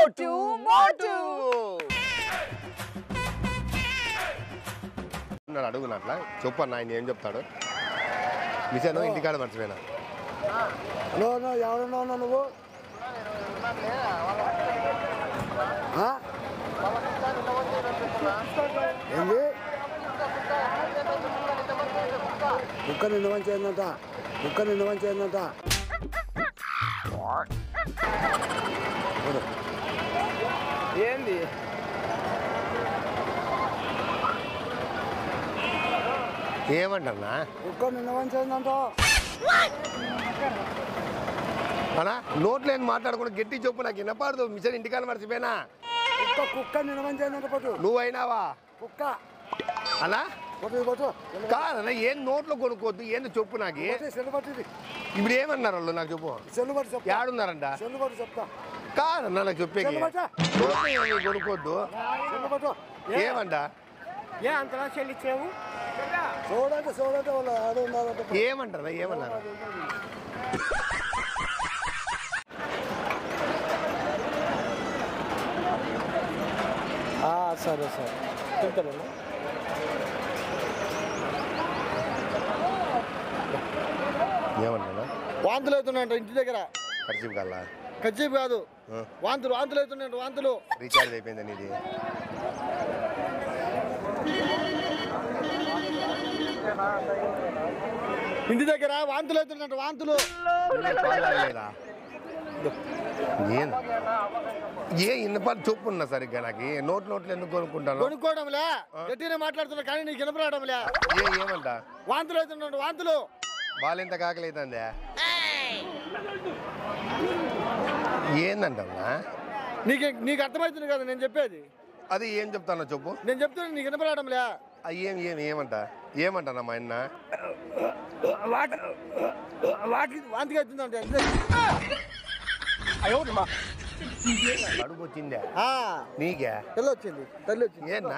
మోటు మోటు ఉన్నాడు అడుగునట్లా చెప్పు అన్న ఆయన ఏం చెప్తాడు మిషన్ ఇంటికాడ మర్చిపోయినా హలో అన్న, ఎవరన్నా ఉన్నా నువ్వు ఆ? ఏంది కుక్క నిన్న మంచి ఏందంట కుక్క నిన్న మంచి ఏందంట ఏంది ఏమంటన్నా కుక్క నిన్న మంచి ఏందంట అనా నోట్లో ఏం మాట్లాడకుండా గట్టి చెప్పు నాకు వినపాడదు మిషన్ ఇంటికాడ మర్చిపోయినా కుక్క కుక్క నిన్న మంచి ఏందంట పట్టు నువ్వైనావా కుక్క అలా పట్టు ఇది పట్టు కాదన్నా ఏం నోట్లో కొనుక్కోద్దు ఏంది చెప్పు నాకు పట్టు, సెల్లు పట్టు ఇది ఇప్పుడు ఏమన్నారు వాళ్ళు నాకు చెప్పు సెల్లు పట్టు చెప్తా యాడున్నారంట సెల్లు పట్టు చెప్తా కాదన్నా నాకు చెప్పేకి సెల్లు పట్టు నోట్లో ఏమీ కొనుక్కోద్దు సెల్లు పట్టు ఏమంట ఏ అంతలా చెల్లిచ్చావు చూడండి చూడండి వాళ్ళు ఆడ ఉన్నారంట ఏమంటారా ఏమన్నారు సరే సరే చెప్తాను ఏమన్నా వాంతులు అవుతున్నాయంట ఇంటి దగ్గర ఖర్చు కల్లా కజ్జీపు కాదు వాంతులు వాంతులు అవుతున్నాయంట వాంతులు రీఛార్జ్ అయిపోయిందని ఇది ఇంటి దగ్గర వాంతులు అవుతున్నాయంట వాంతులు పాలు తాగలేదా? ఏం ఏ ఇన్ని పాలు చొప్పు ఉన్నా సరిగ్గా నాకు నోట్ నోట్లు ఎందుకు కొనుక్కుంటాను కొనుక్కోవడంలే గట్టినే మాట్లాడుతున్నా కానీ నీకు వినపడడంలే ఏ ఏమంట వాంతులు అవుతున్నాయంట వాంతులు బాలింత కాకలైతుందే ఏందంటమ్మా నీకు నీకు అర్థమవుతుంది కదా నేను చెప్పేది అది ఏం చెప్తానో చెప్పు నేను చెప్తున్నా నీకు వినపడడంలే ఆ ఏం ఏం ఏమంట ఏమంటానా మా అన్న వాటి వాటికి వాంతికి అవుతుందంట అడుగు వచ్చిందే ఆ, నీకే తెల్ల వచ్చింది తల్లి వచ్చింది ఏనా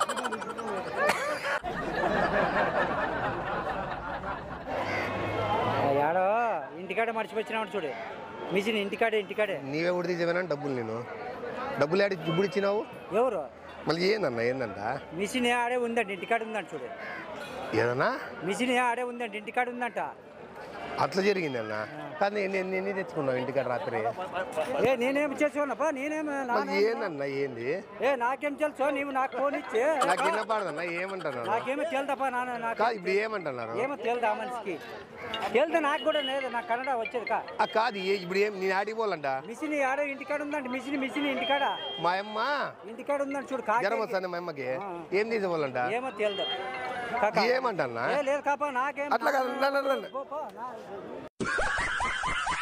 యాడో ఇంటికాడే మర్చిపోయినాడు చూడు మిషన్ ఇంటికాడే ఇంటికాడే నీవే కూడా తీసేవేనా డబ్బులు నేను డబ్బులు ఆడి ఇప్పుడు ఇచ్చినావు ఎవరు మళ్ళీ ఏందన్న ఏందంట మిషన్ ఆడే ఉందండి ఇంటికాడ ఉందంట చూడు ఏదన్నా మిషన్ ఆడే ఉందండి ఇంటికాడ ఉందంట అట్లా జరిగిందన్న కానీ నేను నేను తెచ్చుకున్నావు ఇంటికాడ రాత్రి ఏ నేనేం చేసుకోనప్పా నేనేం మళ్ళీ ఏందన్న ఏంది ఏ నాకేం తెలుసు నీవు నాకు ఫోన్ ఇచ్చి నాకు వినపడదన్న ఏమంటున్నారు నాకేమో తెలుదప్పా నాన్న నాకు కా ఇప్పుడు ఏమంటున్నారు ఏమో తెలుదా ఆ మనిషికి తెలుదా నాకు కూడా లేదు నాకు కన్నడ వచ్చేది కా ఆ కాదు ఏ- ఇప్పుడు ఏం నేను ఆడికి పోవాలంట మిషన్ ఆడే ఇంటికాడ ఉందండి మిషన్ మిషన్ ఇంటికాడ మా అమ్మ ఇంటికాడ ఉందండి చూడు కాకి. జ్వరం వస్తాను మా అమ్మకి ఏం తీసుకోవాలంట ఏమో తెలుదు కాకా. ఏమంటన్నా ఏ లేదు కాపా నాకేం అట్లా కాదు, రా, రా, రా. పో, పో, నా-